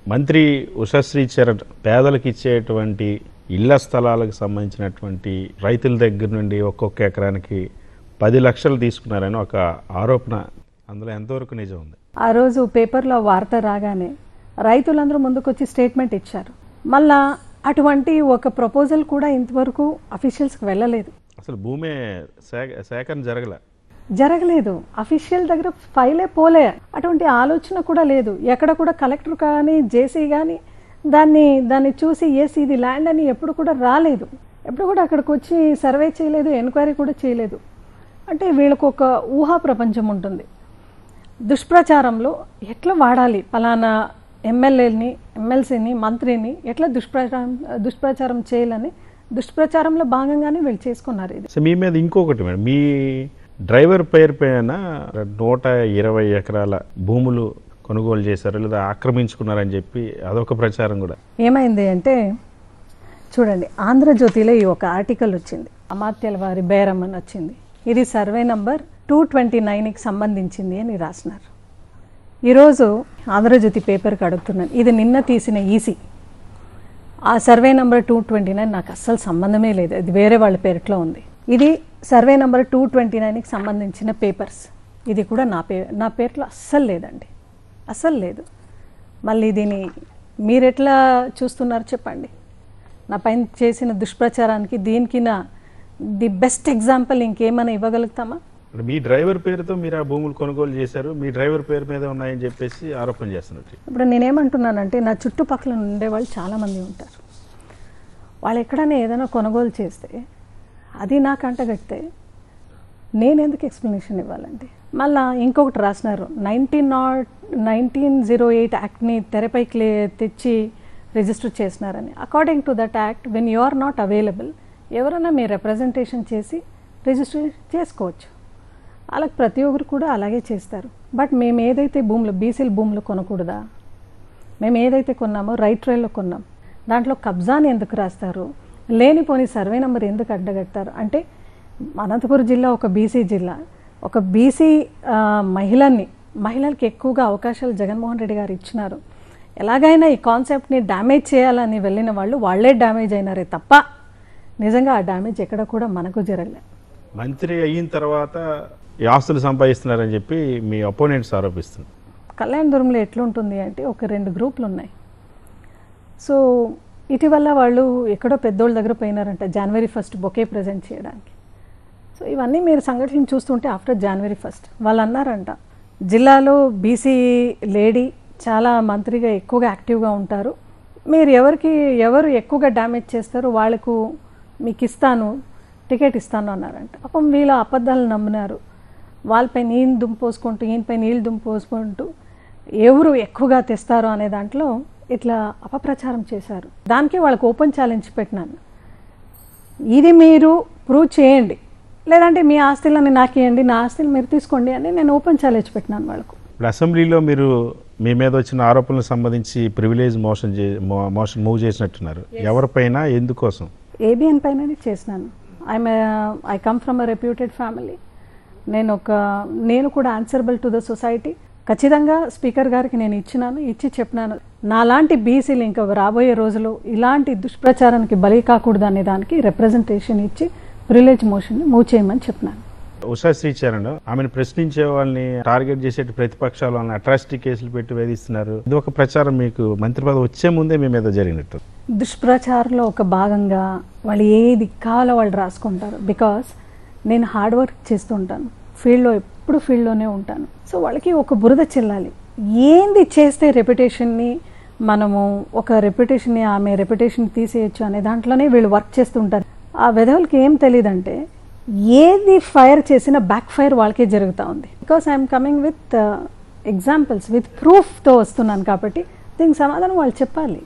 మంత్రి ఉషశ్రీ చరణ్ పేదలకు ఇచ్చేటువంటి ఇళ్ల స్థలాలకు సంబంధించినటువంటి రైతుల దగ్గర నుండి ఒక్కొక్క ఎకరానికి పది లక్షలు తీసుకున్నారని ఒక ఆరోపణ అందులో ఎంతవరకు నిజం ఉంది ఆ రోజు పేపర్లో వార్త రాగానే రైతులందరూ ముందుకొచ్చి స్టేట్మెంట్ ఇచ్చారు మళ్ళా అటువంటి ఒక ప్రపోజల్ కూడా ఇంతవరకు అఫీషియల్స్కి వెళ్ళలేదు అసలు భూమే సేక సేకరణ జరగలే జరగలేదు అఫీషియల్ దగ్గర ఫైలే పోలే అటువంటి ఆలోచన కూడా లేదు ఎక్కడ కూడా కలెక్టర్ కానీ జేసీ కానీ దాన్ని దాన్ని చూసి ఎస్ ఇది ల్యాండ్ అని ఎప్పుడు కూడా రాలేదు ఎప్పుడు కూడా అక్కడికి వచ్చి సర్వే చేయలేదు ఎంక్వైరీ కూడా చేయలేదు అంటే వీళ్ళకు ఒక ఊహా ప్రపంచం ఉంటుంది దుష్ప్రచారంలో ఎట్లా వాడాలి పలానా ఎమ్మెల్యేని ఎమ్మెల్సీని మంత్రిని ఎట్లా దుష్ప్రచారం దుష్ప్రచారం చేయాలని దుష్ప్రచారంలో భాగంగానే వీళ్ళు చేసుకున్నారు ఇది సో మీ మీద ఇంకొకటి మేడం మీ డ్రైవర్ పేరు పైన నూట ఇరవై ఎకరాల భూములు కొనుగోలు చేశారు లేదా ఆక్రమించుకున్నారని చెప్పి అదొక ప్రచారం కూడా ఏమైంది అంటే చూడండి ఆంధ్రజ్యోతిలో ఈ ఒక ఆర్టికల్ వచ్చింది అమాత్యాల వారి బేరం అని వచ్చింది ఇది సర్వే నంబర్ టూ ట్వంటీ నైన్కి సంబంధించింది అని రాసినారు ఈరోజు ఆంధ్రజ్యోతి పేపర్కి అడుగుతున్నాను ఇది నిన్న తీసిన ఈసీ ఆ survey number two twenty nine నాకు అస్సలు సంబంధమే లేదు ఇది వేరే వాళ్ళ పేరుట్లో ఉంది ఇది సర్వే నంబర్ టూ ట్వంటీ నైన్కి సంబంధించిన పేపర్స్ ఇది కూడా నా పే నా పేరులో అస్సలు లేదండి అస్సలు లేదు మళ్ళీ దీన్ని మీరు ఎట్లా చూస్తున్నారు చెప్పండి నా పైన చేసిన దుష్ప్రచారానికి దీనికి నా ది బెస్ట్ ఎగ్జాంపుల్ ఇంకేమైనా ఇవ్వగలుగుతామా ఇప్పుడు మీ డ్రైవర్ పేరుతో మీరు ఆ భూములు కొనుగోలు చేశారు మీ డ్రైవర్ పేరు మీద ఉన్నాయని చెప్పేసి ఆరోపణ చేస్తున్నట్టు ఇప్పుడు నేనేమంటున్నానంటే నా చుట్టుపక్కల ఉండేవాళ్ళు చాలామంది ఉంటారు వాళ్ళు ఎక్కడైనా ఏదైనా కొనుగోలు చేస్తే అది నాకు అంటగడితే నేను ఎందుకు ఎక్స్ప్లెనేషన్ ఇవ్వాలండి మళ్ళా ఇంకొకటి రాసినారు nineteen nought nineteen zero eight యాక్ట్ని తెరపైకి లే తెచ్చి రిజిస్టర్ చేసినారని according to that act when you are not available ఎవరైనా మీ రిప్రజెంటేషన్ చేసి రిజిస్టర్ చేసుకోవచ్చు వాళ్ళకి ప్రతి ఒక్కరు కూడా అలాగే చేస్తారు బట్ మేము ఏదైతే భూములు బీసీల భూములు కొనకూడదా మేము ఏదైతే కొన్నామో రైట్ రైల్లో కొన్నాం దాంట్లో కబ్జాని ఎందుకు రాస్తారు లేనిపోని సర్వే నెంబర్ ఎందుకు అడ్డగట్టారు అంటే అనంతపురం జిల్లా ఒక బీసీ జిల్లా ఒక బీసీ మహిళని మహిళలకు ఎక్కువగా అవకాశాలు జగన్మోహన్ రెడ్డి గారు ఇచ్చినారు ఎలాగైనా ఈ కాన్సెప్ట్ని డ్యామేజ్ చేయాలని వెళ్ళిన వాళ్ళు వాళ్ళే డ్యామేజ్ అయినారే తప్ప నిజంగా ఆ డ్యామేజ్ ఎక్కడ కూడా మనకు జరగలేదు మంత్రి అయిన తర్వాత ఈ ఆస్తులు సంపాదిస్తున్నారని చెప్పి మీ అపోనెంట్స్ ఆరోపిస్తున్నారు కళ్యాణదురంలో ఎట్లుంటుంది అంటే ఒక రెండు గ్రూపులు ఉన్నాయి సో ఇటీవల వాళ్ళు ఎక్కడో పెద్దోళ్ళ దగ్గర పోయినారంట జనవరి ఫస్ట్ బొకే ప్రజెంట్ చేయడానికి సో ఇవన్నీ మీరు సంఘటనలు చూస్తుంటే ఆఫ్టర్ జనవరి ఫస్ట్ వాళ్ళు అన్నారంట జిల్లాలో బీసీ లేడీ చాలా మంత్రిగా ఎక్కువగా యాక్టివ్గా ఉంటారు మీరు ఎవరికి ఎవరు ఎక్కువగా డ్యామేజ్ చేస్తారో వాళ్ళకు మీకు ఇస్తాను టికెట్ ఇస్తాను అన్నారంట పాపం వీళ్ళ అబద్ధాలు నమ్మినారు వాళ్ళపై నీళ్ళు దుంపోసుకుంటూ ఈయనపై నీళ్ళు దుంపోసుకుంటూ ఎవరు ఎక్కువగా తెస్తారో అనే దాంట్లో ఇట్లా అపప్రచారం చేశారు దానికే వాళ్ళకి ఓపెన్ ఛాలెంజ్ పెట్టినాను ఇది మీరు ప్రూవ్ చేయండి లేదంటే మీ ఆస్తులని నాకు ఇవ్వండి నా ఆస్తులు మీరు తీసుకోండి అని నేను ఓపెన్ ఛాలెంజ్ పెట్టినాను వాళ్ళకు ఇప్పుడు అసెంబ్లీలో మీరు మీ మీద వచ్చిన ఆరోపణలకు సంబంధించి ప్రివిలేజ్ మోషన్ చే మో- మోషన్ మూవ్ చేసినట్టున్నారు ఎవరిపైన ఎందుకోసం ఏబిఎన్ పైననే చేసినాను I'm I come from a reputed family నేను ఒక నేను కూడా ఆన్సరబుల్ టు ద సొసైటీ ఖచ్చితంగా స్పీకర్ గారికి నేను ఇచ్చినాను ఇచ్చి చెప్పినాను నాలాంటి బీసీలు ఇంకా రాబోయే రోజులు ఇలాంటి దుష్ప్రచారానికి బలి కాకూడదు అనే దానికి రిప్రజెంటేషన్ ఇచ్చి ప్రివిలేజ్ మోషన్ని మూవ్ చేయమని చెప్పినాను ఉషా శ్రీచరణ్ ఆమెను ప్రశ్నించే వాళ్ళని టార్గెట్ చేసే ప్రతిపక్షాలు వాళ్ళని అట్రాసిటీ కేసులు పెట్టి వేధిస్తున్నారు ఇది ఒక ప్రచారం మీకు మంత్రి పదవి వచ్చే ముందే మీ మీద జరిగినట్టు దుష్ప్రచారంలో ఒక భాగంగా వాళ్ళు ఏది కావాలో వాళ్ళు రాసుకుంటారు బికాస్ నేను హార్డ్ వర్క్ చేస్తుంటాను ఫీల్డ్లో ఎప్పుడు ఫీల్డ్లోనే ఉంటాను సో వాళ్ళకి ఒక బురద చెల్లాలి ఏంది చేస్తే రెప్యుటేషన్ని మనము ఒక రెప్యుటేషన్ని ఆమె రెప్యుటేషన్ తీసేయచ్చు అనే దాంట్లోనే వీళ్ళు వర్క్ చేస్తుంటారు ఆ వెధవులకి ఏం తెలియదంటే ఏది ఫైర్ చేసినా బ్యాక్ ఫైర్ వాళ్ళకే జరుగుతూ ఉంది because I'm coming with examples with ప్రూఫ్తో వస్తున్నాను కాబట్టి దీనికి సమాధానం వాళ్ళు చెప్పాలి